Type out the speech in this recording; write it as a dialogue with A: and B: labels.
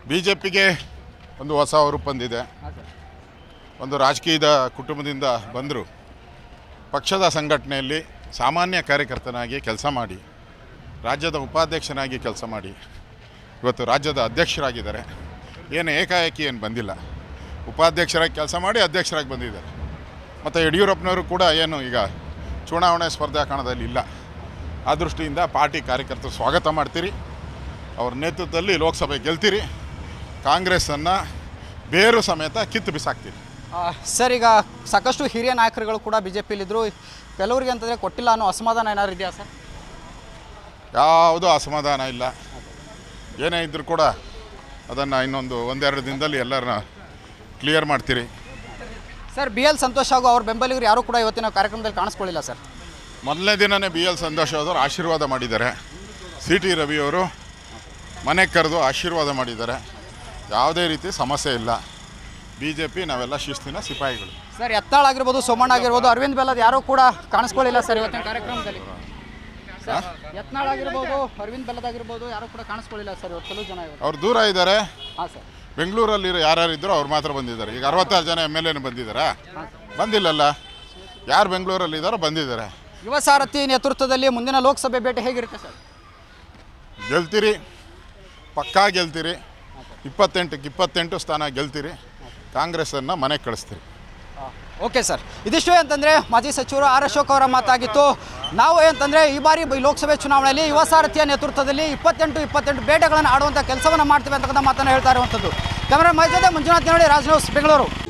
A: B J ಪಿಗೆ ಒಂದು ಹೊಸ ಹುರುಪು ಬಂದಿದೆ ಒಂದು ರಾಜಕೀಯದ ಕುಟುಂಬದಿಂದ ಬಂದರು ಪಕ್ಷದ ಸಂಘಟನೆಯಲ್ಲಿ ಸಾಮಾನ್ಯ ಕಾರ್ಯಕರ್ತನಾಗಿ ಕೆಲಸ ಮಾಡಿ ರಾಜ್ಯದ ಉಪಾಧ್ಯಕ್ಷನಾಗಿ ಕೆಲಸ ಮಾಡಿ ಇವತ್ತು ರಾಜ್ಯದ ಅಧ್ಯಕ್ಷರಾಗಿದ್ದಾರೆ ಏನು ಏಕಾಏಕಿ ಏನು ಬಂದಿಲ್ಲ ಉಪಾಧ್ಯಕ್ಷರಾಗಿ ಕೆಲಸ ಮಾಡಿ ಅಧ್ಯಕ್ಷರಾಗಿ ಬಂದಿದ್ದಾರೆ ಮತ್ತು ಯಡಿಯೂರಪ್ಪನವರು ಕೂಡ ಏನು ಈಗ ಚುನಾವಣೆ ಸ್ಪರ್ಧಾ ಕಣದಲ್ಲಿ ಇಲ್ಲ ಆ ದೃಷ್ಟಿಯಿಂದ ಪಾರ್ಟಿ ಕಾರ್ಯಕರ್ತರು ಸ್ವಾಗತ ಮಾಡ್ತೀರಿ ಅವ್ರ ನೇತೃತ್ವದಲ್ಲಿ ಲೋಕಸಭೆ ಗೆಲ್ತೀರಿ ಕಾಂಗ್ರೆಸ್ಸನ್ನು ಬೇರು ಸಮೇತ ಕಿತ್ತು ಬಿಸಾಕ್ತೀರಿ
B: ಆ, ಸರ್ ಈಗ ಸಾಕಷ್ಟು ಹಿರಿಯ ನಾಯಕರುಗಳು ಕೂಡ ಬಿ ಜೆ ಪಿಲಿದ್ದರು ಕೆಲವರಿಗೆ ಅಂತಂದರೆ ಕೊಟ್ಟಿಲ್ಲ ಅನ್ನೋ ಅಸಮಾಧಾನ ಏನಾದ್ರು ಇದೆಯಾ ಸರ್
A: ಯಾವುದೂ ಅಸಮಾಧಾನ ಇಲ್ಲ ಏನೇ ಇದ್ದರೂ ಕೂಡ ಅದನ್ನು ಇನ್ನೊಂದು ಒಂದೆರಡು ದಿನದಲ್ಲಿ ಎಲ್ಲರನ್ನ ಕ್ಲಿಯರ್ ಮಾಡ್ತೀರಿ
B: ಸರ್ ಬಿ ಎಲ್ ಸಂತೋಷ್ ಹಾಗೂ ಅವ್ರ ಬೆಂಬಲಿಗರು ಯಾರೂ ಕೂಡ ಇವತ್ತಿನ ಕಾರ್ಯಕ್ರಮದಲ್ಲಿ ಕಾಣಿಸ್ಕೊಳ್ಳಿಲ್ಲ ಸರ್
A: ಮೊದಲನೇ ದಿನವೇ ಬಿ ಎಲ್ ಸಂತೋಷ್ ಅವರು ಆಶೀರ್ವಾದ ಮಾಡಿದ್ದಾರೆ ಸಿ ಟಿ ರವಿಯವರು ಮನೆಗೆ ಕರೆದು ಆಶೀರ್ವಾದ ಮಾಡಿದ್ದಾರೆ ಯಾವುದೇ ರೀತಿ ಸಮಸ್ಯೆ ಇಲ್ಲ ಬಿ ಜೆ ಪಿ ನಾವೆಲ್ಲ ಶಿಸ್ತಿನ ಸಿಪಾಯಿಗಳು
B: ಸರ್ ಯತ್ನಾಳ್ ಆಗಿರ್ಬೋದು ಸೋಮಣ್ಣ ಆಗಿರ್ಬೋದು ಅರವಿಂದ್ ಬೆಲ್ಲದ್ ಯಾರೂ ಕೂಡ ಕಾಣಿಸ್ಕೊಳ್ಳಿಲ್ಲ ಸರ್ ಇವತ್ತಿನ ಕಾರ್ಯಕ್ರಮದಲ್ಲಿ ಸರ್ ಯತ್ನಾಳ್ ಆಗಿರ್ಬೋದು ಅರವಿಂದ್ ಬೆಲ್ಲದ್ ಆಗಿರ್ಬೋದು ಯಾರೂ ಕೂಡ ಕಾಣಿಸ್ಕೊಳ್ಳಿಲ್ಲ ಸರ್ ಇವತ್ತು ಕೆಲವು ಜನ ಇವತ್ತು
A: ಅವ್ರು ದೂರ ಇದ್ದಾರೆ
B: ಹಾಂ ಸರ್
A: ಬೆಂಗಳೂರಲ್ಲಿರೋ ಯಾರ್ಯಾರು ಇದ್ರೋ ಅವ್ರು ಮಾತ್ರ ಬಂದಿದ್ದಾರೆ ಈಗ ಅರವತ್ತಾರು ಜನ ಎಮ್ ಎಲ್ ಎನು ಬಂದಿದ್ದಾರಾ ಬಂದಿಲ್ಲಲ್ಲ ಯಾರು ಬೆಂಗಳೂರಲ್ಲಿ ಇದ್ದಾರೋ ಬಂದಿದ್ದಾರೆ
B: ಯುವ ಸಾರಥಿ ನೇತೃತ್ವದಲ್ಲಿ ಮುಂದಿನ ಲೋಕಸಭೆ ಭೇಟಿ ಹೇಗಿರುತ್ತೆ ಸರ್
A: ಗೆಲ್ತೀರಿ ಪಕ್ಕಾ ಗೆಲ್ತೀರಿ ಇಪ್ಪತ್ತೆಂಟಕ್ಕೆ ಇಪ್ಪತ್ತೆಂಟು ಸ್ಥಾನ ಗೆಲ್ತೀರಿ ಕಾಂಗ್ರೆಸ್ಸನ್ನು ಮನೆಗೆ ಕಳಿಸ್ತೀರಿ
B: ಓಕೆ ಸರ್ ಇದಿಷ್ಟು ಅಂತಂದರೆ ಮಾಜಿ ಸಚಿವರು ಆರ್ ಅಶೋಕ್ ಅವರ ಮಾತಾಗಿತ್ತು ನಾವು ಏನಂತಂದರೆ ಈ ಬಾರಿ ಈ ಲೋಕಸಭೆ ಚುನಾವಣೆಯಲ್ಲಿ ಯುವ ಸಾರಥಿಯ ನೇತೃತ್ವದಲ್ಲಿ ಇಪ್ಪತ್ತೆಂಟು ಇಪ್ಪತ್ತೆಂಟು ಬೇಟೆಗಳನ್ನು ಆಡುವಂಥ ಕೆಲಸವನ್ನು ಮಾಡ್ತೀವಿ ಅಂತಕ್ಕಂಥ ಮಾತನ್ನು ಹೇಳ್ತಾ ಇರುವಂಥದ್ದು ಕ್ಯಾಮರಾ ಮೈ ಜೊತೆ ಮಂಜುನಾಥ್ ನೋಡಿ ರಾಜ್ ನ್ಯೂಸ್ ಬೆಂಗಳೂರು